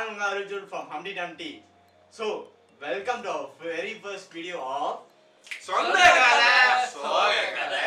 நான் உங்க Arjun from Humpty Dumpty. So, welcome to our very first video of சொந்த கதை சோக கதை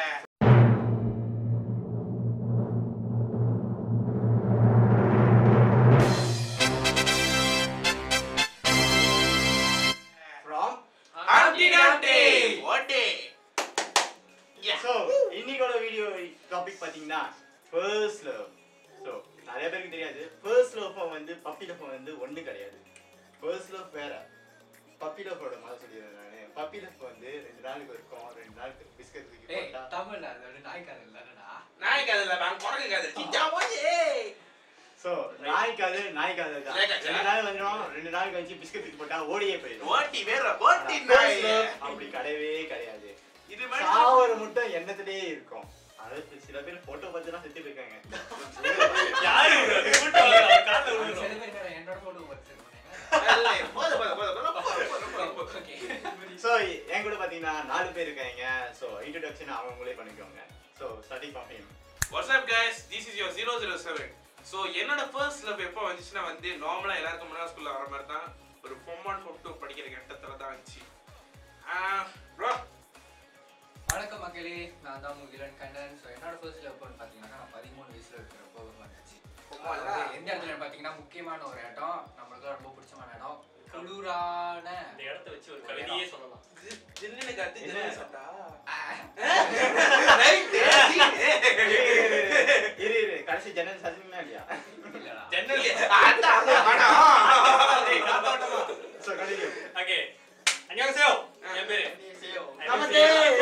from Humpty Dumpty ஓட்டே ஸோ இன்னைக்கோட வீடியோ டாபிக் பார்த்தீங்கன்னா ஃபர்ஸ்ட் லவ் ஸோ நிறைய பேருக்கு தெரியாது ஃபர்ஸ்ட் லவ் வந்து பப்பி லவ் வந்து ஒன்று கிடையாது ஃபர்ஸ்ட் லவ் வேற பப்பி லவ்வோட மாதிரி சொல்லிடுறேன் நான் பப்பி லவ் வந்து ரெண்டு நாளுக்கு இருக்கும் ரெண்டு நாளுக்கு பிஸ்கட் தூக்கி ஏய் போட்டா தமிழ்ல அதோட நாய் கதை இல்லடா நாய் கதை இல்ல நான் குரங்கு கதை சிஞ்சா போயே ஸோ நாய்க்கு அது நாய்க்கு அது தான் நாய்க்கு அது. ரெண்டு நாள் வந்துடும் ரெண்டு நாள் கழிச்சு பிஸ்கட் தூக்கி போட்டா ஓடியே போயிடும் ஓட்டி வேற ஓட்டி First நாய் love அப்படி கிடையவே கிடையாது இது மாதிரி சாவர மட்டும் எண்ணத்திலே இருக்கும் அதாவது சில பேர் போட்டோ பார்த்துலாம் செத்து போயிருக்காங்க யாரு இவரு? கூட்டம் வர, அவர் கால்ல சில விழுந்துரும். பேர் வேற என்னோட போட்டோ வச்சிருக்காங்க இல்ல, போது போது போது போது போது போது போது போது ஓகே ஸோ என் கூட பார்த்தீங்கன்னா நாலு பேர் இருக்காங்க ஸோ இன்ட்ரடக்ஷன் அவங்களே பண்ணிக்கோங்க so starting from him what's up guys this is your zero zero seven so என்னோட ஃபர்ஸ்ட் லவ் எப்போ வந்துச்சுன்னா வந்து நார்மலாக எல்லாருக்கும் முன்னாடி ஸ்கூலில் வர மாதிரி தான் ஒரு ஃபோம் ஒன் ஃபோம் டூ படிக்கிற கட்டத்தில் தான் வந்துச்சு ப்ரோ வணக்கம் மக்களே நான் தான் முகிலன் கண்ணன் ஸோ என்னோட ஃபர்ஸ்ட் லவ் பண்ணு பார்த்தீங்கன்னா நான் பதிமூணு வயசுல இருக்கிறப்போ வந்துச்சு ஆமா, அதாவது எந்த இடத்துல பார்த்தீங்கன்னா முக்கியமான ஒரு இடம் நம்மளுக்கு ரொம்ப பிடிச்சமான இடம் குளிரான இந்த இடத்த வச்சு ஒரு கவிதையே சொல்லலாம் ஜில்லுன்னு காத்து என்ன? ஜில்லுன்னு சாப்பிட்டா ஆ, இரு இரு கடைசி ஜன்னல் சதுங்களா இல்லையா இல்லடா. ஜன்னல் ஸோ கண்டினியூ ஓகே 안녕하세요 என் பேரு நமஸ்தே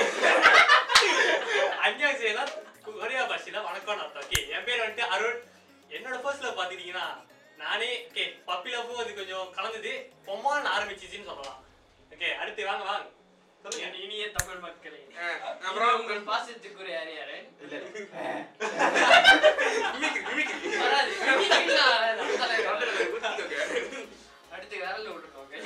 안녕하세요னா கொரியா பாஷையில வணக்கம்னு அர்த்தம் ஓகே என் பேர் வந்துட்டு அருண் என்னோட ஃபர்ஸ்ட் லவ் பாத்துக்கிட்டீங்கன்னா நானே ஓகே பப்பி லவ்வும் அது கொஞ்சம் கலந்தது பொம்மான்னு ஆரம்பிச்சிச்சுன்னு சொல்லலாம் ஓகே அடுத்து வாங்க வாங்க சொல்லுங்க இனிய தமிழ் மக்களே அப்புறம் இது உங்கள் பாசத்துக்குரிய யார் யாரு இல்லை வராது. இனியா வராது. அந்த அளவுக்கு வராது. அடுத்து விரல்ல விட்டுக்கோங்க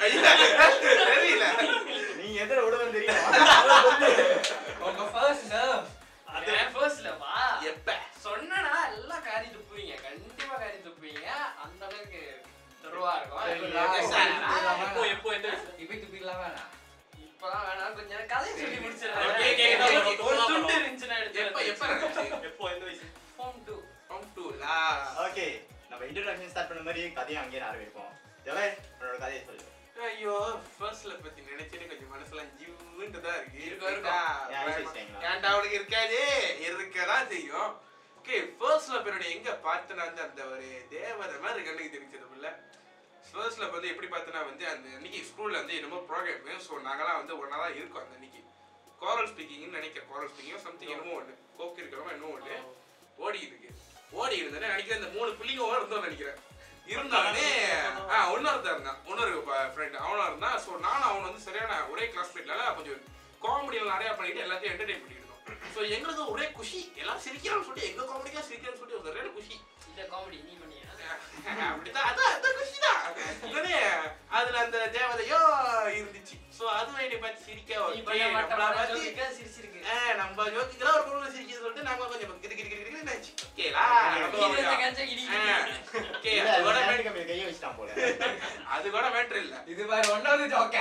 நீ எதிர விடுவேன் தெரியும் உங்க ஃபர்ஸ்ட் லவ் அது என் first love ஆ? எப்ப சொன்னனா எல்லாம் காரி துப்புவீங்க கண்டிப்பா காரி துப்புவீங்க அந்த அளவுக்கு துருவா இருக்கும் சரிங்களா? எப்போ எப்போ எந்த வயசுல இப்போ துப்பிக்கலாம் வேணாம் இப்பதான் வேணாம் கொஞ்ச நேரம் கதையை சொல்லி Okay, முடிச்சிடுறேன் okay, okay, okay. ஒரு துண்டு இருந்துச்சுன்னா எடுத்து எப்ப எப்ப நடந்துச்சு எப்போ எந்த வயசு Form two. Form two லா. ஓகே நம்ம இன்ட்ரடக்ஷன் ஸ்டார்ட் பண்ண மாதிரி கதையை அங்கேயே ஆரம்பிப்போம் ஜவே உன்னோட கதையை சொல்லு ஐயோ ஃபர்ஸ்ட்ல பத்தி நினைச்சேனே கொஞ்சம் மனசுலாம் ஜிவ்வுன்ட்டு தான் இருக்கு இருக்கும், இருக்கா? ஏன் ஐஸ் வச்சிட்டீங்களா? ஏன்டா அவளுக்கு இருக்காது இருக்கதான் செய்யும் ஓகே ஃபர்ஸ்ட்ல பேரோட எங்க பார்த்தனா வந்து அந்த ஒரு தேவதை மாதிரி கண்ணுக்கு தெரிஞ்சது புள்ள ஃபர்ஸ்ட்ல வந்து எப்படி பார்த்தனா வந்து அந்த அன்னைக்கு ஸ்கூல்ல வந்து என்னமோ ப்ரோக்ராம் ஸோ நாங்களாம் வந்து ஒன்றா தான் இருக்கோம் அந்த அன்னைக்கு கோரல் ஸ்பீக்கிங்னு நினைக்கிறேன் கோரல் ஸ்பீக்கிங் சம்திங் என்னமோ ஒன்று கோக்கு இருக்கிறோமோ என்னமோ ஒன்று ஓடி இருக்கு ஓடி இருந்தேன் நினைக்கிறேன் இந்த மூணு புள்ளிங்க இருந்தோம் நினைக்கிறேன் இருந்தாலே ஆ இன்னொருத்தன் இருந்தான் இன்னொரு ஃப்ரெண்ட் அவனும் இருந்தான் ஸோ நானும் அவன் வந்து சரியான ஒரே கிளாஸ்மேட்னால கொஞ்சம் காமெடியில் நிறையா பண்ணிட்டு எல்லாத்தையும் என்டர்டைன் பண்ணிட்டு இருந்தோம் ஸோ எங்களுக்கு ஒரே குஷி எல்லாம் சிரிக்கிறான்னு சொல்லிட்டு எங்க காமெடிக்காக சிரிக்கிறான்னு சொல்லிட்டு ஒரு சரியான குஷி இந்த காமெடி நீ பண்ணியா அப்படிதான் அதான் அதான் குஷி தான் உடனே அதுல அந்த தேவதையோ இருந்துச்சு ஸோ அதுவும் என்னை பார்த்து சிரிக்க நீ okay, பண்ண நம்மள மாட்டேன் பார்த்து ஜோதிக்கா சிரிச்சிருக்கு ஆ, நம்ம ஜோதிக்கெல்லாம் ஒரு பொருள் சிரிக்கிறது சொல்லிட்டு நாம கொஞ்சம் கிரு கிரு கிரு கிரு நினைச்சு ஓகேலா இது இந்த கஞ்சா இடி ஓகே இல்ல, அது கூட அது matter- மேட்டுக்கு மேல கையை வச்சுட்டான் போல அது கூட மேட்ரு இல்ல இது மாதிரி ஒன்னாவது ஜோக்கா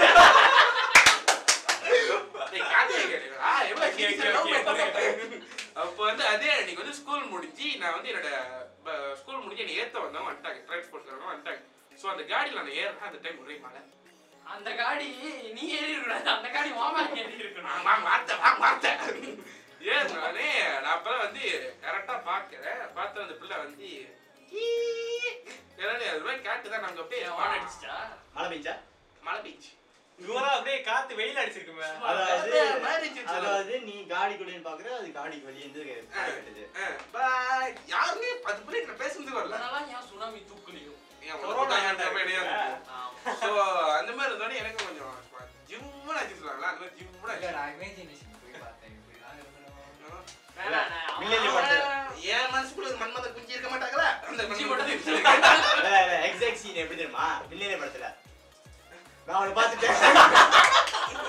டேய், கதையை கேளுடா. எவ்வளவு Okay, okay, serious ஆ okay, love okay. பண்றாங்க. அப்போ வந்து அதே அன்னைக்கு வந்து ஸ்கூல் முடிஞ்சு நான் வந்து என்னோட ஸ்கூல் முடிஞ்சு என்னை ஏத்த வந்தவங்க வந்துட்டாங்க டிரான்ஸ்போர்ட் வந்துட்டாங்க ஸோ அந்த காடியில் நான் ஏறினா அந்த டைம் ஒரே மழை அந்த காடி நீ ஏறி இருக்கக்கூடாது அந்த காடி மாமா ஏறி இருக்கணும் வாங்க வார்த்தை வாங்க வார்த்தை ஏறினாலே நான் அப்பதான் வந்து கரெக்டாக பார்க்கிறேன் பார்த்து அந்த பிள்ளை வந்து ஈ, என்னன்னு அது மாதிரி கேட்டு தான் நாங்கள் அப்படியே ஆன் அடிச்சிட்டா மழை பெஞ்சா மழை பீச் இவரா அப்படியே காத்து வெயில் அடிச்சிருக்குமே அதாவது marriage சொல்லுங்க. அதாவது நீ காடி குடின்னு பாக்குற அது காடிக்கு வெளியே இருந்து கட்டுது பாய் யாருமே பத்து பிள்ளை நான் பேசுனது வரல அதனால ஏன் சுனாமி தூக்கலையும் ஏன் கொரோனா கொரோனா time கிடையாது ஆ. ஸோ அந்த மாதிரி இருந்தோடனே எனக்கு கொஞ்சம் ஜிம்முன்னு ஆச்சு சொல்லுவாங்களா அந்த மாதிரி ஜிம்முன்னு இல்ல ஆச்சு நான் இமேஜினேஷன் போய் பார்த்தேன் இப்படிலாம் இருக்கணும் வேணாம், நான் மில்லியன் அவன் படத்துல. என் மனசுக்குள்ள ஒரு மன்மத குஞ்சு இருக்க மாட்டாங்களா அந்த குஞ்சு குஞ்சு மட்டும் மட்டும் எக்ஸாக்ட் சீன் எப்படி தெரியுமா வில்லியனே படத்துல நான் அவனை பார்த்துட்டேன்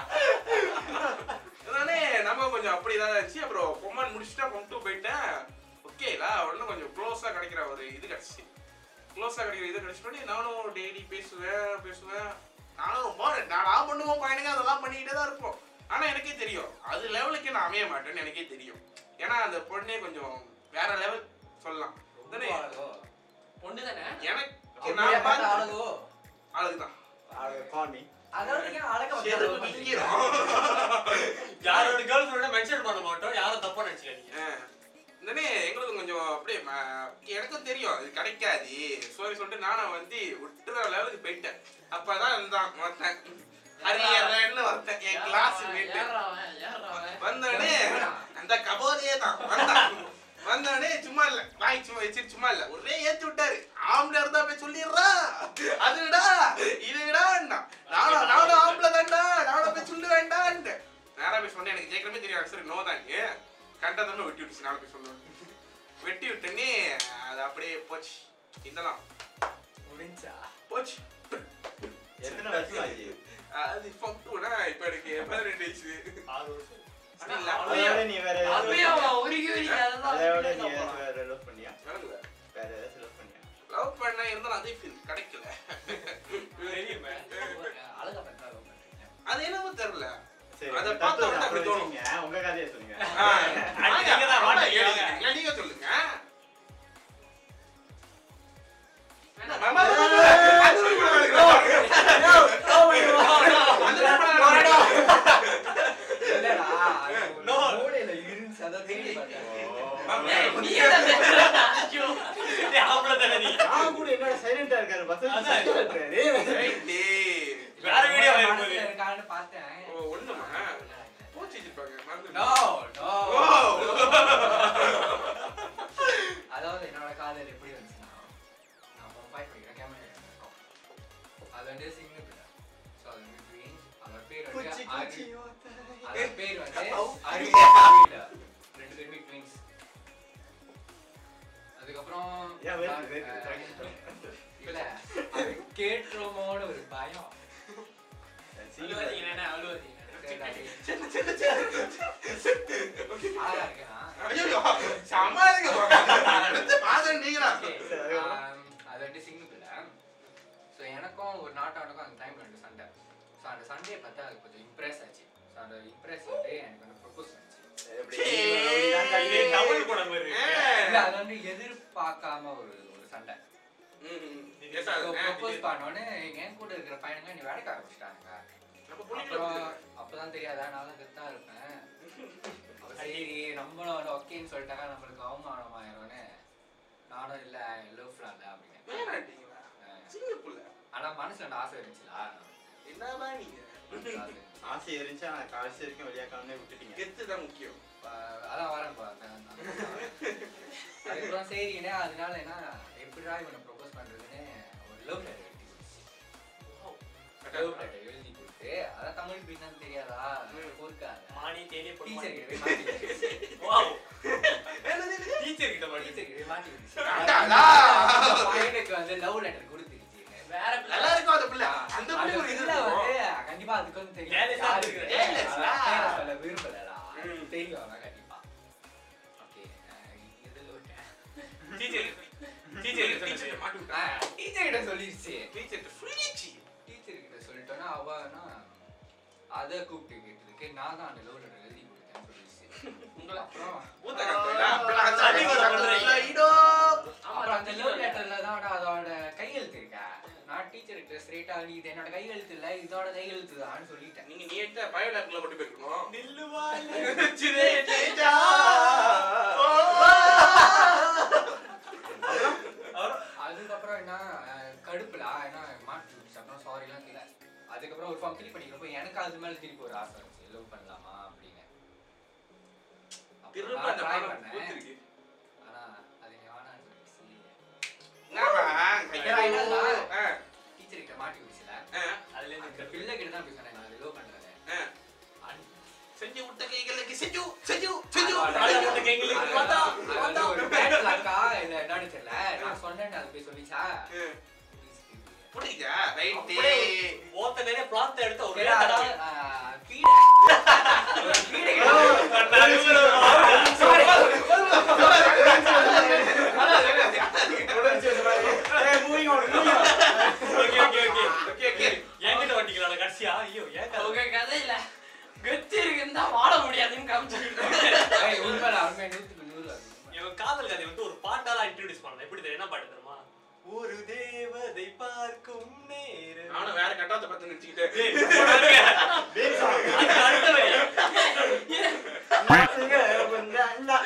அதனாலே நம்ம கொஞ்சம் அப்படிதான் இருந்துச்சு அப்புறம் பொம்மன் முடிச்சுட்டா பொம்ட்டு போயிட்டேன் ஓகேலா உடனே கொஞ்சம் க்ளோஸா கிடைக்கிற ஒரு இது கிடைச்சிச்சு க்ளோஸாக கிடைக்கிற இதை கிடைச்சிட்டோன்னே நானும் டெய்லி பேசுவேன் பேசுவேன் நானும் ரொம்ப நான் பண்ணுவோம் பையனுங்க அதெல்லாம் பண்ணிக்கிட்டே தான் இருப்போம் ஆனால் எனக்கே தெரியும் அது லெவலுக்கு நான் அமைய மாட்டேன்னு எனக்கே தெரியும் ஏன்னா அந்த பொண்ணே கொஞ்சம் வேற லெவல் சொல்லலாம் தானே பொண்ணு தானே எனக்கு நான் பார்த்த அழகோ அழகுதான் கால் மீ அதாவது ஏன் அழகா செருப்பு வந்தாலும் திங்கிறோம். யாரோட கேர்ள் ஃப்ரெண்ட மென்ஷன் பண்ண மாட்டோம் யாரும் தப்பா நினைச்சுக்காதீங்க ஆ. இந்தனே எங்களுக்கு கொஞ்சம் அப்படியே ம- எனக்கும் தெரியும் இது கிடைக்காது சோரி சொல்லிட்டு நானும் வந்து விட்டுற லெவலுக்கு போயிட்டேன் அப்பதான் இருந்தான் ஒருத்தன் ஹரியர்னு ஒருத்தன் என் கிளாஸ் மேட்டு ஏறா அவன், ஏறா அவன். வந்தோடனே அந்த கபோதே தான் வந்தான் வந்தோடனே சும்மா இல்ல வாய் சும்மா வச்சு சும்மா இல்ல ஒரே ஏத்தி விட்டாரு ஆம்பளை இருந்தா போய் சொல்லிடுறா அதுடா இதுடா நானும் நானும் ஆம்பளை தான்டா நானும் போய் சொல்ல வேண்டான்ட்டு நேரா போய் சொன்னேன் எனக்கு கேட்கறமே தெரியாது சரி நோ தாங்க கண்டதமே வெட்டி விட்டுச்சு நாளை போய் சொல்லுவேன் வெட்டி விட்டனே அது அப்படியே போச்சு இதெல்லாம் முடிஞ்சா போச்சு எத்தனை வருஷம் ஆச்சு அது ஃபக்டுனா இப்ப எனக்கு பதினெண்டு வயசு ஆறு வருஷம் ஆனா இல்ல, அதோட நீ வேற அப்பயும் அவன் உருகி உருகி அதெல்லாம் அதோட நீ சொல்லிட்டு ஏதாச்சும் வேற லவ் பண்ணியா நடக்கல வேற ஏதாச்சும் லவ் பண்ணியா லவ் பண்ண இருந்தாலும் அதே ஃபீல் கிடைக்கல தெரியுமே அழகா பண்றா love பண்றீங்க. அது என்னமோ தெரியல சரி அதை உங்க பார்த்த தத்துவத்தை உடனே அப்படி அப்புறம் தோணும். வச்சுக்கங்க. உங்க கதையை சொல்லுங்க ஆ, அடுத்து நீங்க தான் ஆமா, மாட்டிக்கிங்க. எழுதுங்க. நீங்க சொல்லுங்க வேணாம். மாமா, அது கூட வேலைக்கு அது கூட வேலைக்கு இல்லடா, அது ஒரு No. மூலையில இருந்துச்சு, அதான் தேடி பார்த்தேன். ஏய், நீ என்ன பேசுற? ஐயோ. டேய், ஆம்பளை தானே நீ நான் கூட என்னடா சைலண்டா இருக்காரு பஸ் அதான். ரைட்டு. வேற வீடியோ மனசுல வரும்போது இருக்கான்னு பார்த்தேன். ஓ, ஒண்ணுமா? போச்சு வச்சிருப்பாங்க, மறந்துட்டேன். No, no. ஓ. அதாவது என்னோட காதல் எப்படி வந்துச்சுன்னா நான் மும்பை படிக்கிறேன் கேமரா இருக்கோம் அது வந்து சிங்கிள் பிள்ளை ஸோ அது வந்து green. அதோட பேர் வந்து குச்சி அரு- குச்சி ஓத்தாய். அதோட பேர் வந்து Au. அருவி அருவில. ரெண்டு பேருமே ட்வின்ஸ் அதுக்கப்புறம் ஏன் வேறு நான், வேறு அஹ், இல்ல அது கேட்டுருமோன்னு ஒரு பயம் அழுவாதீங்க, அண்ணா, அழுவாதீங்க. அழகா இருக்கேனா ஐயோ, சமாளிக்க போங்க. அடுத்த மாதம் நீங்களா? Okay, um, அது வந்து சிங்கிள் பிள்ளை ஸோ எனக்கும் ஒரு நாட்டானுக்கும் அந்த டைம்ல ரெண்டு சண்டை ஸோ அந்த சண்டையை பார்த்தா அது கொஞ்சம் இம்ப்ரெஸ் ஆச்சு ஸோ அந்த இம்ப்ரெஸ் வந்து எனக்கு வந்து ப்ரொப்போஸ் பண்ணிச்சு எப்படி? இது தமிழ் படம் மாதிரி ஆ. இருக்கு. இல்ல அது வந்து எதிர்பார்க்காம ஒரு ஒரு சண்டை ம், yes, sir. ஆ, ப்ரொப்போஸ் இது- பண்ணோன்னே என் கூட இருக்கிற பையனுங்க நீ வேலைக்கு ஆரம்பிச்சிட்டாங்க நம்ம புள்ளிகளை அப்புறம் பத்தி- அப்பதான் தெரியாதா நான் தான் கெத்தா இருப்பேன் அப்ப சரி நம்மளும் வந்து ஓகேன்னு சொல்லிட்டாங்க நம்மளுக்கு அவமானம் ஆயிரும்னு நானும் இல்ல லவ் ஃபிளான்ல அப்படின்னு வேணாண்டீங்களா? சின்ன புள்ள. ஆனா மனசுல அந்த ஆசை இருந்துச்சுலா என்னவா நீங்க? அது, ஆசை இருந்துச்சு ஆனா கடைசி வரைக்கும் வெளியாக்காமலே விட்டுட்டீங்க கெத்து தான் முக்கியம் அஹ், அதான் வரேன் பார்த்தேன் அதுக்கப்புறம் சரிண்ணே அதனால என்ன எப்படிடா இவனை ப்ரொபோஸ் பண்றதுன்னு ஒரு லவ் லெட்டர் எழுதி கொடுத்துச்சு லவ் லெட்டர் எழுதி கொடுத்து அதான் தமிழ் பின்னான்னு தெரியாதா ம். பொறுக்காத மானி தேனி டீச்சர் கிட்ட போய் மாட்டி விட்டுச்சு. வாவ் டீச்சர் கிட்ட மாட்டி டீச்சர் கிட்ட போய் மாட்டி விட்டுச்சு. அடாடா. அந்த பையனுக்கு வந்து லவ் லெட்டர் கொடுத்துருச்சு வேற பிள்ளை. நல்லா இருக்கும் அந்த பிள்ளை. அந்த அந்த பிள்ளை ஒரு இது பிள்ளை இருக்கும். வந்து கண்டிப்பா அதுக்கு வந்து தெரியும் Careless ஆ யாரு இருக்கு. இது? Careless ஆ? அதான் பேரை சொல்ல விரும்பலடா ம். தெரியும் ஆனா கண்டிப்பா ஓகே இதுல விட்டேன் டீச்சர் டீச்சர் கிட்ட டீச்சர்கிட்ட சொன்னது. மாட்டி விட்டா. டீச்சர் கிட்ட சொல்லிருச்சு டீச்சர்கிட்ட சொல்லிடுச்சு. டீச்சர் கிட்ட சொல்லிட்டோன்னா அவனா அதை கூப்பிட்டு கேட்டதுக்கு நான் தான் அந்த லவ் லெட்டர் எழுதி கொடுத்தேன்னு சொல்லிடுச்சு உங்களை அப்புறம் ஊத்த காட்டுறீங்களா? அப்படிலாம் அந்த சரி, வர சத்தம் பண்றீங்க. ஐடோ. ஆமா, அப்புறம் அந்த டீச்சர் லவ் லெட்டர்ல தான் அதோட கையெழுத்து இருக்கா நான் டீச்சர் கிட்ட ஸ்ட்ரெயிட்டா நீ இது என்னோட கையெழுத்து இல்ல இதோட கையெழுத்து தான் சொல்லிட்டேன் நீங்க நீட்டா பயோடேக்ல கொண்டு போயிருக்கணும். நில்லுவாள் சிரே தேஜா. அவர் அதுக்கப்புறம் என்ன அஹ், கடுப்புல என்ன மாட்டி விட்டுச்சு அப்புறம் சாரிலாம் இல்லை அதுக்கப்புறம் ஒரு ஃபார்ம் ஃபில் பண்ணிக்கிறப்போ எனக்கு அது மேல திருப்பி ஒரு ஆசை இருந்துச்சு லவ் பண்ணலாமா அப்படின்னு அப்புறம் திரும்ப நான் அந்த try படம் பண்ணேன் பூத்திருக்கு. ஆனா அது நீ வேணாம்னு சொல்லிடுச்சு என்னப்பா? ஏன்னா என்னன்னா, ஆ, டீச்சர் கிட்ட மாட்டி விட்டுச்சுல ஆ, அதுல அந்த இருந்து பிள்ளை கிட்ட தான் போய் சொன்னேன் நான் லவ் பண்றேன் ஆ. செஞ்சு விட்ட கைகளுக்கு செஞ்சு செஞ்சு செஞ்சு காலை போட்ட கைங்களுக்கு அது பார்த்தா, வந்து- அது வந்து ஒரு bad luck ஆ இல்ல என்னன்னு தெரியல நான் சொன்னேன்னு அது போய் சொல்லிச்சா ஆ. புரியுதா ரைட்டு அப்படியே ஓத்த நிறைய பிளாட் எடுத்து ஒரு சரி, ரேட்டா அதாவது, ஆஹ், பீடை. ஒரு பீடை கிட்ட- நான் Sorry. அதான், அதான், அதான். உடனே வச்சு பாரு. ஏய், moving on, moving on. Okay okay okay okay okay என்கிட்ட வண்டிக்கலாம் கடைசியா ஐயோ ஏன் கதை? உங்க கதையில கத்தி இருக்குன்னு தான் வாழ முடியாதுன்னு காமிச்சிருக்கோம் ஏய், உண்மைடா, உண்மை, நூத்துக்கு நூறு அது. இவன் காதல் கதை வந்து ஒரு பாட்டால இன்ட்ரோடியூஸ் பண்ணலாம் எப்படி தெரியும் என்ன பாட்டு தெரியுமா ஒரு தேவதை பார்க்கும் நேரம் நானும் வேற கட்டாத்த பார்த்து நினைச்சுக்கிட்டு ஏய், போடாதீங்க. Babe song. அதுக்கு அடுத்த வரி. நாட்டுங்க, வந்தா, நா-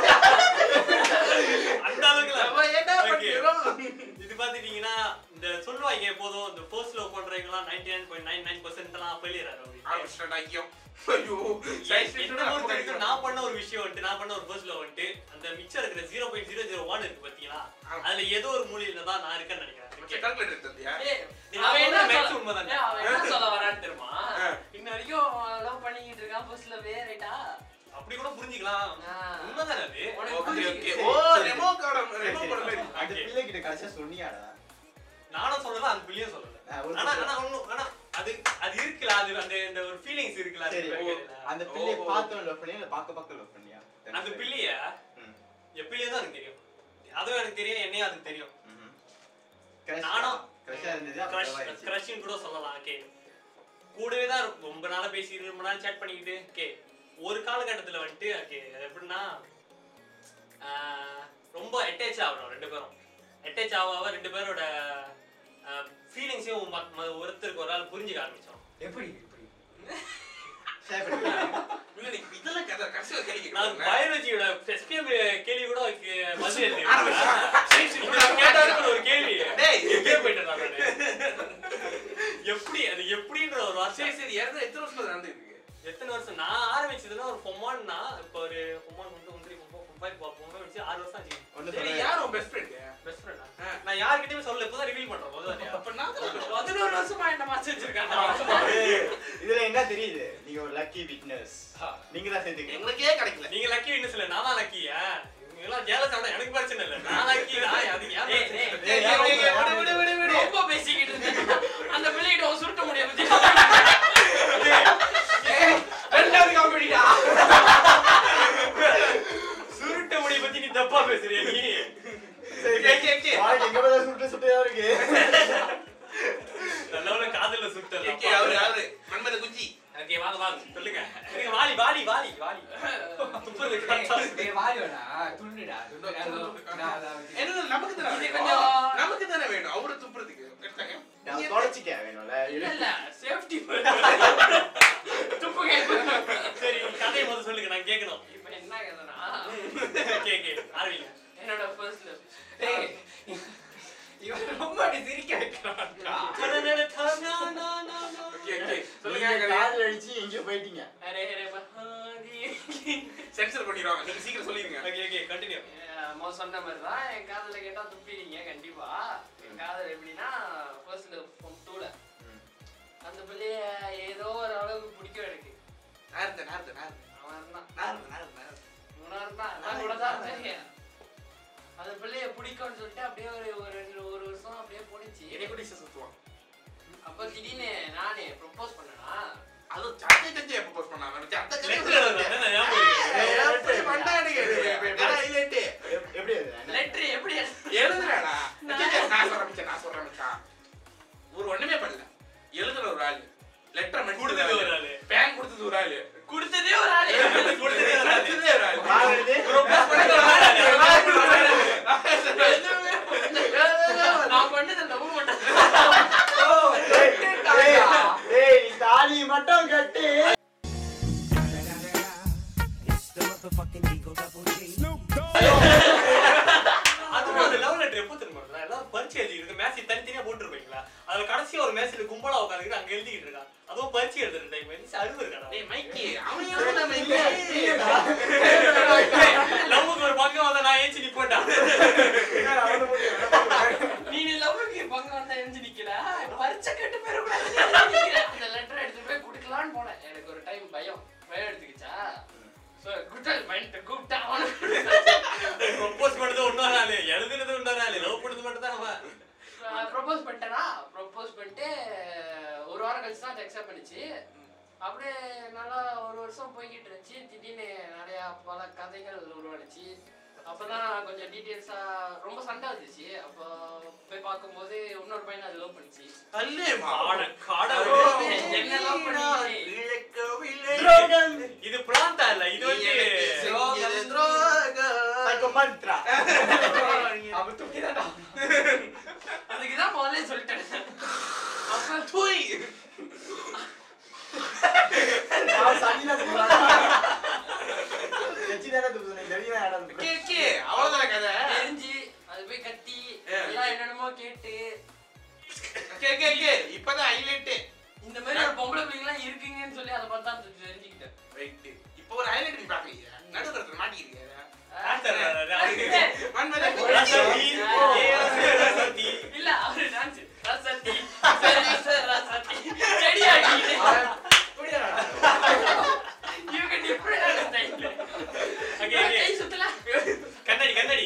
அந்த அளவுக்கு இல்ல. நம்ம என்ன Okay. பண்ணிக்கிறோம் இது பாத்துட்டீங்கன்னா இந்த சொல்லுவாங்க எப்போதும் இந்த ஃபர்ஸ்ட் லவ் பண்றவங்க எல்லாம் ninety nine point nine nine percent எல்லாம் ஃபெயிலியர் ஆரம்பிச்சிட்டேன் ஐயோ ஐயோ என்ன பொறுத்த வரைக்கும் நான் பண்ண ஒரு விஷயம் வந்துட்டு நான் பண்ண ஒரு ஃபர்ஸ்ட் லவ் வந்துட்டு அந்த மிச்சம் இருக்கிற zero point zero zero one இருக்கு பாத்தீங்களா ஆமா. அதுல ஏதோ ஒரு மூலையில தான் நான் இருக்கேன்னு நினைக்கிறேன் Okay. கால்குலேட்டர் எடுத்தியா ஏய், நீ அவன் என்ன சொல்றது சொல்ல- max உண்மைதானே? ஏய், அவன் என்ன சொல்ல வரான்னு தெரியுமா? ஆ. இன்ன வரைக்கும் love பண்ணிக்கிட்டு இருக்கான், first love ஏ, right ஆ? அப்படி கூட புரிஞ்சுக்கலாம் ஆ. உண்மைதானே அது உனக்கு ஓகே ஓகே புரிஞ்சுக்கிச்சு. ஓ ரெமோ கார்டு சரி, ரெமோ சரி. கார்டு மாதிரி அந்த பிள்ளைகிட்ட கடைசியா சொன்னியாடா நானும் சொல்லல அந்த பிள்ளையும் சொல்லல ஆ, ஒரு ஆனா நிமிஷம். ஆனா ஒண்ணும் ஆனா அது அது இருக்குல்ல அது அந்த இந்த ஒரு ஃபீலிங்ஸ் இருக்குல்ல அது சரி, இருக்கு. அந்த பிள்ளைய ஓ. பார்த்து லவ் பண்ணியா இல்ல பார்க்க பார்க்க லவ் பண்ணியா அந்த பிள்ளைய ம். எப்பயிலே தான் எனக்கு தெரியும் அதுவும் எனக்கு தெரியும் என்னையும் அதுக்கு தெரியும் ம்ஹும். Crush நானும் crush ஆ இருந்தது, அப்புறம் கிரஷ் love ஆயிடுச்சு. கிரஷ்னு கூட சொல்லலாம் ஓகே கூடவே தான் இருக்கும். ரொம்ப நாளா பேசிட்டு ரொம்ப நாள் சேட் பண்ணிக்கிட்டு ஓகே ஒரு காலகட்டத்துல வந்துட்டு ஓகே எப்படின்னா ஆஹ், ரொம்ப அட்டாச் ஆகணும் ரெண்டு பேரும் அட்டாச் ஆக ஆக ரெண்டு பேரோட ஃபீலிங்ஸையும் ஒருத்தருக்கு ஒரு ஆள் புரிஞ்சுக்க ஆரம்பிச்சோம் எப்படி எப்படி Share பண்ணிக்கலாம். இல்ல நீ இதெல்லாம் கதை கடைசியா கேள்வி நான் கேட்கறாங்க பயாலஜியோட எஸ்பிஎம் கேள்வி கூட அதுக்கு பதில் எழுதி ஆரம்பிச்சா. சரி, சரி, இப்ப நான் கேட்டாலும் ஒரு கேள்வி டேய். எங்கேயோ போயிட்டேன் நான் நானு. எப்படி அது எப்படின்ற ஒரு வார்த்தை சரி சரி இறந்து எத்தனை வருஷம் நடந்துருக்கு எத்தனை வருஷம் நான் ஆரம்பிச்சதுன்னா ஒரு பொம்மான்னா இப்போ ஒரு பொம்மான் வந்து ஒன்றரை பொம்போ பொம்பாய் பொம்மை வச்சு ஆறு வருஷம் ஆச்சு ஒண்ணு சரி சொல்லவே யார் உன் பெஸ்ட் ஃப்ரெண்ட் பெஸ்ட் ஃப்ரெண்டா ஆ. நான் யார்கிட்டயுமே சொல்லல இப்பதான் ரிவீல் பண்றேன் முதல்ல அப்ப நான் தான் சொல்லணும். பதினோரு வருஷமா என்ன மறைச்சு வச்சிருக்கான்டா. ஏய், இதுல என்ன தெரியுது நீங்க ஒரு லக்கி விட்னஸ் நீங்க தான் சேர்த்துக்கீங்க எங்களுக்கே கிடைக்கல நீங்க லக்கி விட்னஸ் இல்ல நான் தான் லக்கியா இவங்க எல்லாம் ஜேலஸ் ஆனா எனக்கு பிரச்சனை இல்ல நான் லக்கி தான் அது ஏன் டேய், பிரச்சனை? டேய், டேய், ஏன் டேய், டேய், உங்க- விடு, விடு, விடு, விடு. ரொம்ப பேசிக்கிட்டு இருந்தேன். அந்த பிள்ளைகிட்ட உன் சுருட்ட முடிய பத்தி ஏய், ரெண்டாவது காமெடிடா சுருட்ட முடி பத்தி நீ தப்பா பேசுறியா நீ சரி, கே, கே, கே. வாழ்க்கை எங்க பார்த்தா சுட்டு சுட்டையா இருக்கு நல்லவன காதல்ல சுட்டல கே, கே, அவரு அவரு மன்மத குச்சி ஓகே வாங்க வாங்க சொல்லுங்க நீங்க வாலி வாலி வாலி வாலி துப்புறது கரெக்டா டேய், வாரி வேணா, துண்டுடா, துண்டு. நான் நான் அதை வச்சு- என்ன நமக்கு தானே இது வேணும். கொஞ்சம் நமக்கு தானே வேணும் அவரு துப்புறதுக்கு கரெக்டாங்க? நான் தொலைச்சிக்க வேணும்ல இல்ல இல்ல சேஃப்டி துப்புங்க சரி கதையை முதல்ல சொல்லுங்க நான் கேட்கணும் இப்ப என்ன கதைனா ஓகே ஓகே ஆரம்பிங்க என்னோட ஃபர்ஸ்ட் லவ் டேய், இவன் ரொம்ப அப்படி சிரிக்க வைக்கிறான்டா. Okay, okay. சொல்லுங்க நீங்க கதையை. காதல் அடிச்சு எங்கேயோ போயிட்டீங்க அரே அரே பஹாதி சென்சர் பண்ணிடுவாங்க நீங்க சீக்கிரம் சொல்லிடுங்க ஓகே ஓகே கண்டினியூ மோ சொன்ன மாதிரி தான் என் காதல கேட்டா துப்பிடுங்க கண்டிப்பா என் காதல் எப்படின்னா ஃபர்ஸ்ட் லவ் ஃப்ரம் டூல ம். அந்த பிள்ளைய ஏதோ ஒரு அளவுக்கு பிடிக்கும் எனக்கு நான் இருந்தேன் நான் இருந்தேன் நான் இருந்தேன். அவன் இருந்தான் நான் இருந்தேன் நான் இருந்தேன், நான் இருந்தேன். இவனா இருந்தான் நான் கூட தான் இருந்தேன் அந்த பிள்ளைய பிடிக்கும்னு சொல்லிட்டு அப்படியே ஒரு ஒரு ரெண்டு ஒரு வருஷம் அப்படியே போணுச்சு என்னை கூட இஷ்டம் சுத்துவான் அப்ப திடீர்னு நானே ப்ரொபோஸ் பண்ணனா அது சட்டை கஞ்சி எப்ப போஸ்ட் பண்ணாங்க சட்டை கஞ்சி லெட்டர் எழுதுறேன் ஞாபகம் இருக்கு. ஏய், எப்படி பண்ணானுங்க இது? highlight. எப்- எப்படி அது என்ன? லெட்டர் எப்படி எழுதுறாடா நான் சொல்றேன் மச்சான், நான் சொல்றேன் மச்சான். ஒரு ஒண்ணுமே பண்ணல எழுதுற ஒரு ஆளு லெட்டர் கொடுத்தது ஒரு ஆளு. பேங்க் கொடுத்தது ஒரு ஆளு கொடுத்ததே ஒரு ஆளு கொடுத்ததே ஒரு ஆளு. கொடுத்ததே ஒரு ஆளு வாங்குறது? நான் பண்ணது லவ் பண்ணேன் ஏய், ஏய், ஏய், நீ தாலி மட்டும் கட்டு அதுவும் அந்த love letter எப்போ தெரியுமா வருது? எல்லாம் பரீட்சை எழுதிக்கிட்டு இருக்கு. மேட்ச் தனித்தனியா போட்டிருப்பீங்களா? அதுல கடைசியா ஒரு மேட்ச்ல கும்பலா உட்கார்ந்துக்கிட்டு அங்க எழுதிக்கிட்டு இருக்கான். அதுவும் பரீட்சை எழுதுற time. எந்திரிச்சு அழுவு இருக்காடா. டேய் மைக்கி அவன் எழுதுன மைக்கி லவ்வுக்கு ஒரு பக்கம் வந்தா நான் ஏஞ்சி நிப்பேன்டா. நீ லவ்வுக்கு பங்கு வந்தா எரிஞ்சு நிக்கல பரிச்சை கட்டு பேர கூட அந்த லெட்டர் எடுத்து போய் குடுக்கலாம்னு போனேன் எனக்கு ஒரு டைம் பயம் பயம் எடுத்துக்கிச்சா சோ குட்டல் மைண்ட் கூப்பிட்டா அவனுக்கு propose பண்ணது இன்னொரு ஆளு, எழுதுனது இன்னொரு ஆளு, love பண்ணது மட்டும்தான் அவன். ப்ரொபோஸ் பண்ணிட்டேனா ப்ரொபோஸ் பண்ணிட்டு ஒரு வாரம் கழிச்சு தான் அக்செப்ட் பண்ணிச்சு அப்படியே நல்லா ஒரு வருஷம் போய்கிட்டு இருந்துச்சு திடீர்னு நிறைய பல கதைகள் உருவானுச்சு அப்பதான் கொஞ்சம் டீடைல்ஸா ரொம்ப சண்டை வந்துச்சு அப்போ போய் பார்க்கும்போது இன்னொரு பையனை அது லவ் பண்ணிச்சு அல்லேமா ஆட கடவுளே. என்ன love பண்ணிச்சு துரோகம் இது பிராந்தா இல்ல இது வந்து like a mantra. அவ துணிதான்டா அதுக்கு தான் முதல்ல சொல்லிட்டேன் அப்ப தூய் நான் சனியில தூக்குறேன். வச்சுதானே தூக்குறேன். தெரியுமா யாரா தூக்குறேன்? கே கே அவ்வளவுதான் கதை தெரிஞ்சு அது போய் கத்தி ஏ. எல்லாம் என்னென்னமோ கேட்டு கே கே கே இப்பதான் ஹைலைட் இந்த மாதிரி ஒரு பொம்பளை பிள்ளைங்கலாம் இருக்குங்கன்னு சொல்லி அதை பார்த்தா தெரிஞ்சுக்கிட்டேன் ரைட் இப்போ ஒரு ஹைலைட் நீ பாக்கீங்க நடுவுல மாட்டிக்கிறீங்க Answer, அது- அது- மன்மதன் ரசதி, ஏ ரசதி, ரசதி. இல்ல அவரு டான்ஸ் ரசத்தி ரசத்தி ரசத்தி செடியாடி புரியுதா? இவங்க டிஃபரெண்ட் ஸ்டைல் Okay, okay. கை சுத்தல கண்ணாடி கண்ணாடி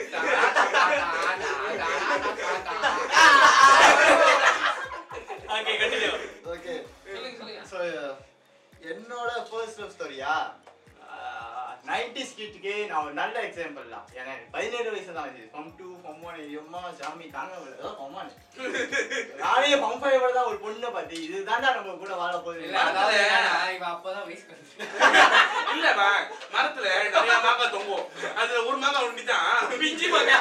ஓகே கண்டினியூ Okay. சொல்லுங்க சொல்லுங்க So, என்னோட ஃபர்ஸ்ட் லவ் ஸ்டோரியா நைன்டிஸ் கிட்டுக்கு நான் ஒரு நல்ல எக்ஸாம்பிள் தான் ஏன்னா எனக்கு பதினேழு வயசு தான் ஆச்சு ஃபார்ம் டூ ஃபார்ம் ஒன் எம்மா சாமி தாங்க முடியல ஃபார்ம் ஒன் நானே ஃபார்ம் ஃபைவ் தான் ஒரு பொண்ணை பார்த்து இதுதான்டா நம்ம கூட வாழ போகுது இல்ல அதாவது என்னன்னா, இவன் அப்பதான் வயசுக்கு வந்து இல்லமா மரத்துல நிறைய மாங்காய் தொங்கும் அதுல ஒரு மாங்காய் ஒண்டிதான் பிஞ்சு மாங்காய்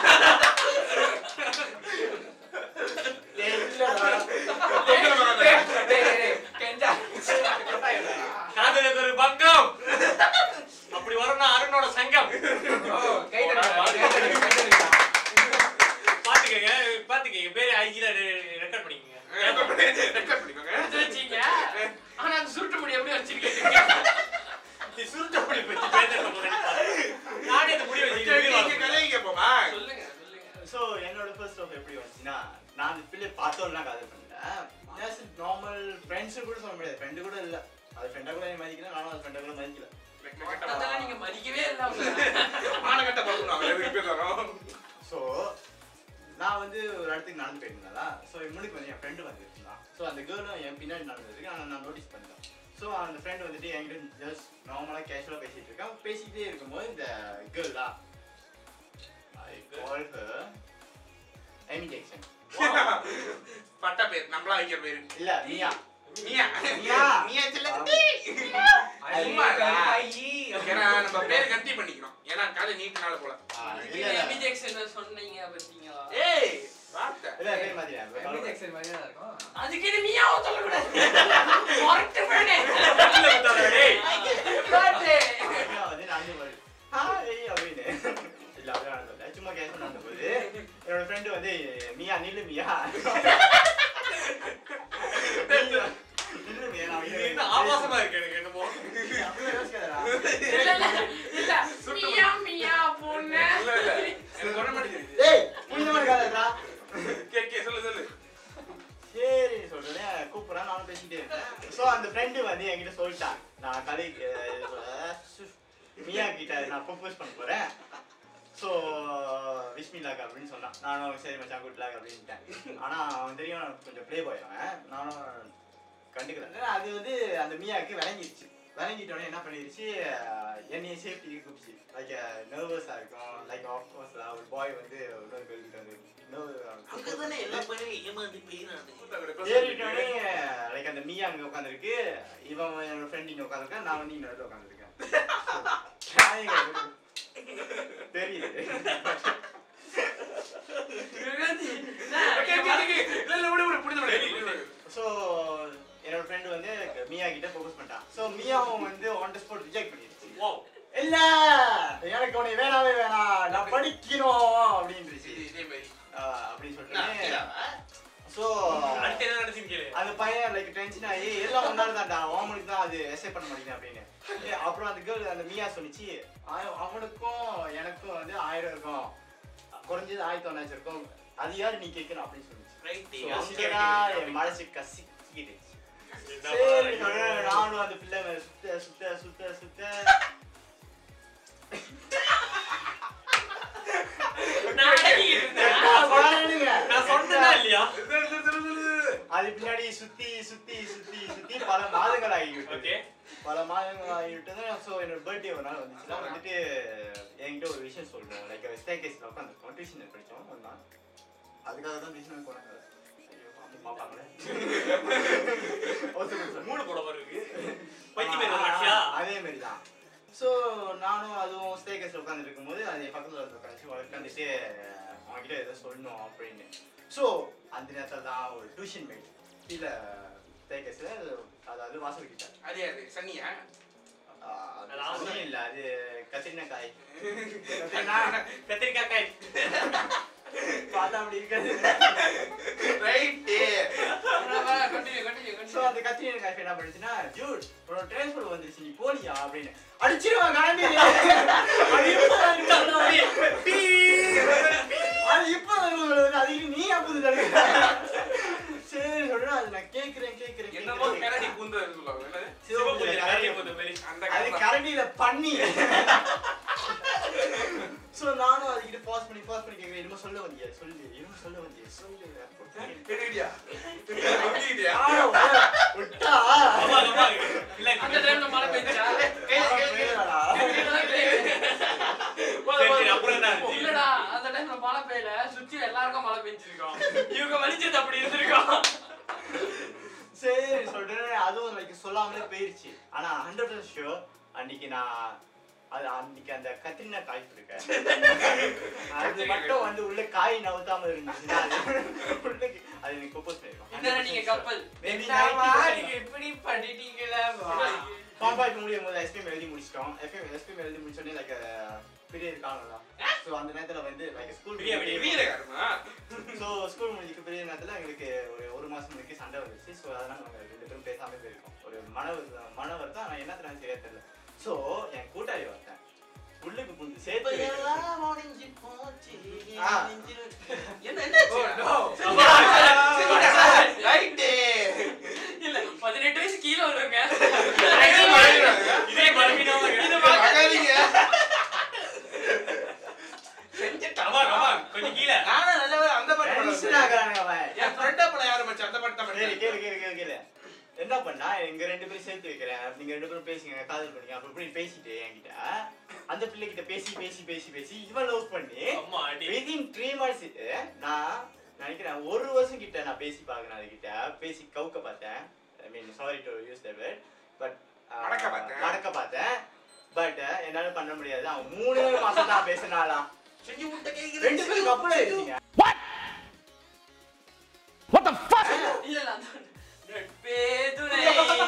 இல்லடா. தொங்குற மாங்காய். டேய், டேய், டேய், கெஞ்சா. காதலுக்கு ஒரு பங்கம் அப்படி வரும்னா அருணோட சங்கம் ஓ, கை தட்டுடா, கை தட்டு, கை தட்டுடா. பாத்துக்கங்க பாத்துக்கங்க பேரு ஐஜில ரெக்கார்ட் பண்ணிக்கங்க ரெக்கார்ட் பண்ணிக்கோங்க எடுத்து வச்சீங்க ஆனா அந்த சுருட்டு முடி எப்படி வச்சிருக்கீங்க நீ சுருட்ட முடி பத்தி பேச போறேன் நானே இந்த முடி இங்க வச்சு கதையை கேட்போமா சொல்லுங்க சொல்லுங்க ஸோ என்னோட ஃபர்ஸ்ட் லவ் எப்படி வந்துச்சுன்னா நான் அந்த பிள்ளை பார்த்தோம்லாம் காதல் பண்ணேன் நார்மல் ஃப்ரெண்ட்ஸு கூட சொல்ல முடியாது ஃப்ரெண்டு கூட இல்லை அது ஃப்ரெண்டாக கூட என்னை மதிக்கல நானும் அது ஃப்ரெண்டாக கூட மதிக்கல அதெல்லாம் நீங்க மதிக்கவே இல்லாம மானகட்ட பழக்கணும் விருப்பி வரோம் ஸோ நான் வந்து ஒரு இடத்துக்கு நடந்து போயிருந்தேன்ல ஸோ முன்னுக்கு வந்து என் ஃப்ரெண்டு வந்துருந்தான் ஸோ அந்த கேர்ளும் என் பின்னாடி நடந்ததுக்கு ஆனால் நான் நோட்டீஸ் பண்ணிட்டேன் ஸோ அந்த ஃப்ரெண்ட் வந்துட்டு என்கிட்ட ஜஸ்ட் நார்மலாக கேஷுவலாக பேசிட்டு இருக்கான் பேசிக்கிட்டே இருக்கும்போது இந்த கேர்லா I call her Amy Jackson பட்டா பேர் நம்மளா வைக்கிற பேரு இல்ல மியா மியா மியா. மியா செல்லக்குட்டி சும்மாடா. ஏன்னா நம்ம பேர் கட்டி பண்ணிக்கிறோம் ஏன்னா காலை நீட்டினால போல இல்ல எமி இல்ல ஜாக்சன் சொன்னீங்க பாத்தீங்களா ஏய் வார்த்தை இல்ல பேர் மாதிரியா எம்பி ஜாக்சன் மாதிரி தான் இருக்கும். அதுக்கு இது மியாவை சொல்லக்கூடாது மொரட்டு வேணே டேய் பாட்டு மியா வந்து நடந்து வருது ஹாய் அப்படின்னு இல்ல அப்படியே நடந்து வரல. சும்மா கேஷ் நடந்து போகுது என்னோட ஃப்ரெண்டு வந்து மியா நில்லு மியா நில்லு மியா நான் இது என்ன ஆபாசமா இருக்கு எனக்கு என்னமோ அப்படியே யோசிக்காதடா. இல்ல இல்ல இல்ல மியா மியா பொண்ணு இல்ல இல்ல எனக்கு ஒண்ணு மாட்டேங்குது டேய் புரியுத மாதிரி காதடா கே கே சொல்லு சொல்லு சரி சொல்றேன் கூப்பிடுறேன் நானும் பேசிட்டே இருக்கேன் ஸோ அந்த ஃப்ரெண்டு வந்து என்கிட்ட சொல்லிட்டான் நான் கதை மியா கிட்ட நான் ப்ரொபோஸ் பண்ண போறேன் ஸோ விஷ்மி லாக் அப்படின்னு சொன்னான் நானும் சரி மச்சான் குட் லாக் அப்படின்ட்டேன் ஆனா அவன் தெரியும் நான் கொஞ்சம் ப்ளே பாய் அவன் நானும் கண்டுக்கிறேன் அது வந்து அந்த மியாவுக்கு விளங்கிடுச்சு விளங்கிட்டோடனே என்ன பண்ணிடுச்சு என்னைய சேஃப்டிக்கு கூப்பிச்சு லைக் நர்வஸாக இருக்கும் லைக் ஆஃப் கோர்ஸ் ஒரு பாய் வந்து இன்னொரு கேள்வி வந்து அங்கதானே எல்லா பையனும் ஏமாந்து போயிடாது ஏறிட்டோடனே லைக் அந்த மீயா அங்க உட்காந்துருக்கு இவன் என்னோட ஃப்ரெண்ட் இங்க உட்காந்துருக்கான் நான் வந்து இன்னொரு உட்காந்துருக்கேன் தெரியுது விவேந்தி, ஓகே ஓகே ஓகே இல்ல இல்ல விடு விடு புரிஞ்சு விடு ஸோ என்னோட ஃப்ரெண்ட் வந்து மியா கிட்ட ப்ரொபோஸ் பண்ணிட்டான் ஸோ மியாவும் வந்து ஆன் த ஸ்பாட் ரிஜெக்ட் பண்ணிடுச்சு வாவ் இல்ல எனக்கு உன்னை வேணாவே வேணாம் நான் படிக்கணும் அப்படின்னுச்சு இதே மாதிரி ஆஹ் அப்படின்னு சொல்லிட்டு ஸோ அடுத்து என்ன நடந்துச்சுன்னு கேளு அந்த பையன் லைக் டென்ஷன் ஆகி எல்லாம் ஒன்னால தான்டா அவனுக்கு தான் அது எஸ்ஏ பண்ண மாட்டேங்குது அப்படின்னு ஏய், அப்புறம் அந்த கேர்ள் அந்த மியா சொன்னிச்சு "ஆ- அவனுக்கும் எனக்கும் வந்து ஆயிரம் இருக்கும் குறைஞ்சது ஆயிரத்தி தொள்ளாயிரம் இருக்கும் அது யாரு நீ கேட்கணும் அப்படின்னு சொல்லிச்சு ரைட் So, அங்கதான் என் மனசு கசிக்கிடுச்சு சரி நானும் அந்த பிள்ளை மேல சுத்த சுத்த சுத்த சுத்த நான் அடங்கிட்டு இருந்தேன். பாருங்க. நான் சொன்னதா இல்லையா அது பின்னாடி சுத்தி சுத்தி சுத்தி சுத்தி பல மாதங்கள் ஆகிவிட்டது ஓகே பல மாதங்கள் ஆகிட்டு தான் ஸோ என்னோட பர்த்டே ஒரு நாள் வந்துச்சுன்னா வந்துட்டு என்கிட்ட ஒரு விஷயம் சொல்லணும் லைக் ஸ்டே கேஸில் உட்காந்துருக்கோம் டியூஷன் படித்தோம் ஒரு நாள் அதுக்காக தான் டியூஷன் போனாங்க ஐயோ அம்மா பார்ப்பாங்களே மூணு போட மாதிரி இருக்கு பைக்கு மேல கட்சியா அதே மாதிரி தான் ஸோ நானும் அதுவும் ஸ்டே கேஸில் உட்காந்துட்டு இருக்கும்போது அது என் பக்கத்தில் வந்து உட்காந்துச்சு உட்காந்துட்டு அவன்கிட்ட ஏதோ சொல்லணும் அப்படின்னு ஸோ அந்த நேரத்தில் தான் ஒரு டியூஷன் மேட் கீழே ஸ்டே கேஸில் அதாவது வாசல் கிட்ட அதே அது சனியா அது அவசியம் இல்ல அது கத்திரினா காய் கத்திரினா கத்திரிக்காய் காய் பார்த்தா அப்படி இருக்காது ரைட்டு கண்டினியூ கண்டினியூ ஸோ அந்த கத்திரினா காய் என்ன பண்ணுச்சுன்னா ஜூட் ஒரு டிரான்ஸ்பர் வந்துருச்சு நீ போனியா அப்படின்னு அடிச்சிருவான் கிளம்பி அது இப்போ அது இப்போ அது நீ அப்போது தடுக்க சரி சொல்றேன் அது நான் கேட்குறேன் கேட்குறேன் என்னமோ கரடி பூந்து சொல்லுவாங்க என்னது? சிவப்பு கரடி போட்ட மாதிரி அந்த அது கதை கரண்டியில பண்ணி சோ நானும் அதுக்கிட்ட பாஸ் பண்ணி பாஸ் பண்ணி கேக்குறேன் என்னமோ சொல்ல வந்தியா சொல்லு என்னமோ சொல்ல வந்தியா சொல்லு கேட்டுக்கிட்டியா? கேட்டுக்கிட்டியா? ஆனா, விட்டா ஆமா ஆமா இல்ல அந்த டைம்ல மழை பெஞ்சா மழை பெய்யலடா. சரி, சரி, அப்புறம் என்ன ஆச்சு? இல்லடா அந்த டைம்ல மழை பெய்யல சுத்தி எல்லாருக்கும் மழை பெஞ்சிருக்கோம் இவங்க வலிச்சது அப்படி இருந்திருக்கோம் சரி சொல்றேன் அதுவும் லைக் சொல்லாமலே போயிருச்சு ஆனா ஹண்ட்ரட் பர்சன்ட் ஷியோர் அன்னைக்கு நான் அது அன்னைக்கு அந்த கத்திரினா காய் இருக்கேன் அது மட்டும் வந்து உள்ள காய் நவுத்தாம இருந்துச்சுன்னா அது உள்ள அது எனக்கு ப்ரொபோஸ் இந்த நீங்க கப்பல் Maybe என்னம்மா, 90% நீங்க இப்படி பண்ணிட்டீங்களா காம்பாக்ட் முடியும் போது எஸ்பிஎம் எழுதி முடிச்சிட்டோம் எஸ்பிஎம் எஸ்பிஎம் எழுதி முடிச்சோடனே லைக் பீரியட் காணலாம் ஸோ அந்த நேரத்தில் வந்து லைக் ஸ்கூல் பெரிய பெரிய வீரகாரமா? ஸோ ஸ்கூல் முடிஞ்சுக்கு பெரிய நேரத்தில் எங்களுக்கு ஒரு ஒரு மாதம் முடிக்க சண்டை வந்துச்சு ஸோ அதனால் நாங்கள் ரெண்டு பேரும் பேசாமல் போயிருக்கோம் ஒரு மன வருத்தம் மன வருத்தம் ஆனால் என்ன தெரியாது சரியா தெரியல ஸோ என் கூட்டாளி வரேன் உள்ளுக்கு புந்து சேர்த்து வைக்கிறேன். ஆ. என்ன என்னாச்சு? ரைட்டு. இல்ல பதினெட்டு வயசு கீழே வருங்க இதே பலவீனமா இருக்கு. இது பார்க்க- மகாலிங்க. ஆமா, ஆமா, கொஞ்சம் கீழே. நானும் நல்ல வேளை அந்த பாட்டு பாட Tension வந்தேன். ஆகுறானுங்க அவன். என் friend அ படம் யாரு மச்சான்? அந்த பாட்டு தான் கேளு மச்சான். கேளு கேளு கேளு கேளு என்ன பண்ணா எங்க ரெண்டு பேரும் சேர்த்து வைக்கிறேன் நீங்க ரெண்டு பேரும் பேசுங்க காதல் பண்ணீங்க அப்படி இப்படி பேசிட்டு என்கிட்ட அந்த பிள்ளை கிட்ட பேசி பேசி பேசி பேசி இவன் லவ் பண்ணி அம்மா, அடி. விதின் த்ரீ மந்த்ஸ் நான் நினைக்கிறேன் ஒரு வருஷம் கிட்ட நான் பேசி பார்க்கணும் அதுகிட்ட பேசி கவுக்க பார்த்தேன் I mean sorry to use the word but நடக்க பார்த்தேன். நடக்க பார்த்தேன் பட் என்னால பண்ண முடியாது அவன் மூணு மாசம் தான் பேசினாலாம் செஞ்சு விட்ட கேக்குது. ரெண்டு பேரும் கப்பல இருக்கீங்க இல்ல இல்ல அந்த நட்பே துணை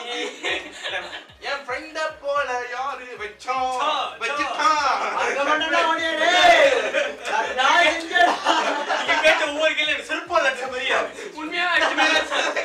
என் friend அ போல யாரு வச்சோம் சோ, வச்சுட்டான். அங்க மட்டும் தான் ஓடியா டேய். நான் செஞ்சேடா. நீங்க கேட்ட ஒவ்வொரு கேள்வியும் எனக்கு செருப்பால் அடிச்ச மாதிரியா இருக்கு. உண்மையா அடிச்சு மேல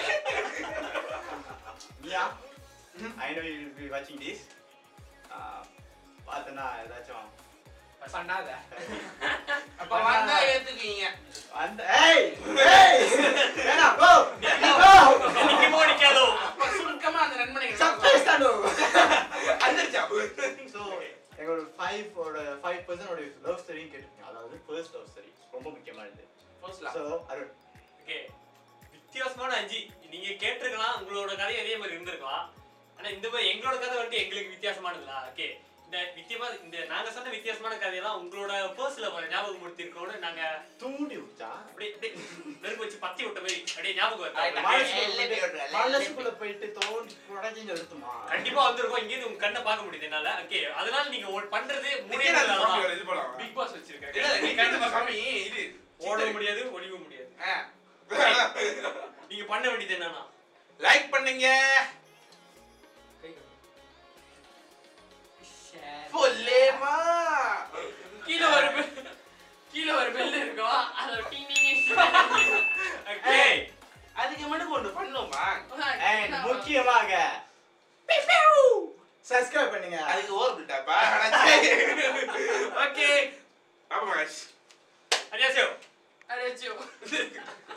Yeah. I know you will be watching this. Uh, பார்த்தனா ஏதாச்சும் பண்ணாத அப்ப வந்தா ஏத்துக்குவீங்க. அந்த ஏய் ஏய் வேணாம் கோ கோ நிக்குமோ நிக்காதோ. அப்ப சுருக்கமா அந்த நண்பனை சர்ப்ரைஸ் தானோ வந்துருச்சா? ஸோ எங்களோட ஃபைவ் ஓட ஃபைவ் பர்சன்ட் ஓட லவ் ஸ்டோரியும் கேட்டிருக்கீங்க அதாவது ஃபர்ஸ்ட் லவ் ஸ்டோரி ரொம்ப முக்கியமானது First love. So Arun Okay. வித்தியாசமான அஞ்சு நீங்க கேட்டிருக்கலாம் உங்களோட கதை அதே மாதிரி இருந்திருக்கலாம் ஆனா இந்த மாதிரி எங்களோட கதை வந்துட்டு எங்களுக்கு வித்தியாசமானதுல ஓகே இந்த வித்தியமா இந்த நாங்க சொன்ன வித்தியாசமான கதையெல்லாம் உங்களோட பர்ஸ்ல ஞாபகம் படுத்திருக்கோம்னு நாங்க தூண்டி விட்டா அப்படியே அப்படியே நெருப்பு வச்சு பத்தி விட்ட மாதிரி அப்படியே ஞாபகம் வருது ஆயிட்டா. உங்களுக்கு. மனசுக்குள்ள போயிட்டு தோண்டி குடஞ்சி நிறுத்துமா கண்டிப்பா வந்திருக்கோம் இங்க இருந்து உங்க கண்ணை பார்க்க முடியுது என்னால ஓகே அதனால நீங்க ஒரு பண்றது மூணே நித்யானந்த நாள் சுவாமி தான். ஒரு இது போலாம். பிக் பாஸ் வச்சிருக்காங்க இல்ல, நித்யானந்த சுவாமி இது ஓடவும் முடியாது ஒளிவும் முடியாது ஆ. நீங்க பண்ண வேண்டியது என்னன்னா லைக் பண்ணுங்க சொல்லேமா கீழே ஒரு bell- கீழே ஒரு பெல் இருக்கும் அதுல டிங் டிங் ஓகே அதுக்கு மட்டும் ஒண்ணு பண்ணுமா அண்ட் முக்கியமாக சப்ஸ்கிரைப் பண்ணுங்க அதுக்கு ஓர் பிட்டாப்பா ஓகே பாப்பா மகேஷ் அடியாசோ அடிச்சு